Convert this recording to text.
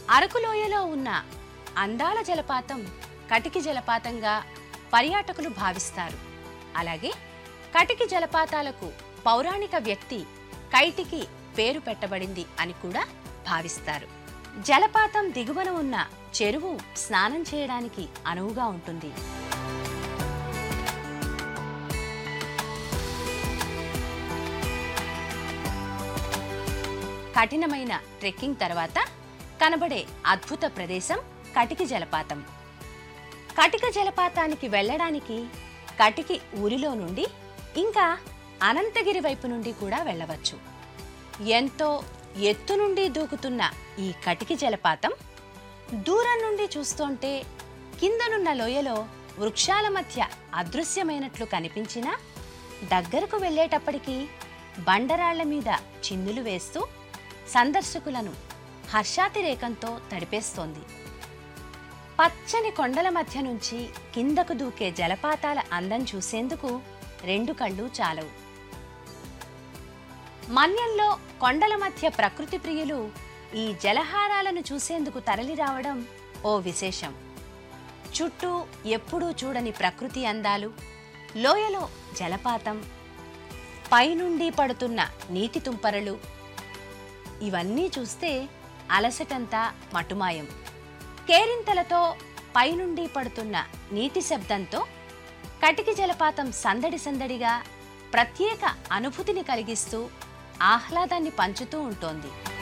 అరకులోయలో ఉన్న అందాల జలపాతం కటికి జలపాతంగా పర్యాటకులు భావిస్తారు అలాగే కటికి జలపాతాలకు పౌరాణిక వ్యక్తి కైటికి పేరు పెట్టబడింది అని కూడా భావిస్తారు జలపాతం దిగువన ఉన్న చెరువు స్నానం చేయడానికి అనువుగా ఉంటుంది కఠినమైన ట్రెక్కింగ్ తర్వాత కనబడే అద్భుత ప్రదేశం కటికి జలపాతం కటిక జలపాతానికి వెళ్ళడానికి కటికి ఊరిలో నుండి ఇంకా అనంతగిరి వైపు నుండి కూడా వెళ్ళవచ్చు ఎంతో ఎత్తు నుండి దూకుతున్న ఈ కటికి జలపాతం దూరం నుండి చూస్తుంటే కిందనున్న లోయలో వృక్షాల మధ్య అదృశ్యమైనట్లు కనిపించినా దగ్గరకు వెళ్ళేటప్పటికి బండరాళ్ల మీద చిందులు వేస్తూ సందర్శకులను హర్షాతిరేకంతో తడిపేస్తోంది పచ్చని కొండల మధ్య నుంచి కిందకు దూకే జలపాతాల అందం చూసేందుకు రెండు కళ్ళు చాలవు మన్యంలో కొండల మధ్య ప్రకృతి ప్రియులు ఈ జలహారాలను చూసేందుకు తరలిరావడం ఓ విశేషం చుట్టూ ఎప్పుడూ చూడని ప్రకృతి అందాలు లోయలో జలపాతం పైనుండి పడుతున్న నీటి తుంపరలు ఇవన్నీ చూస్తే అలసటంతా మటుమాయం కేరింతలతో పైనుండి పడుతున్న నీటి శబ్దంతో కటికి జలపాతం సందడి సందడిగా ప్రత్యేక అనుభూతిని కలిగిస్తూ ఆహ్లాదాన్ని పంచుతూ ఉంటోంది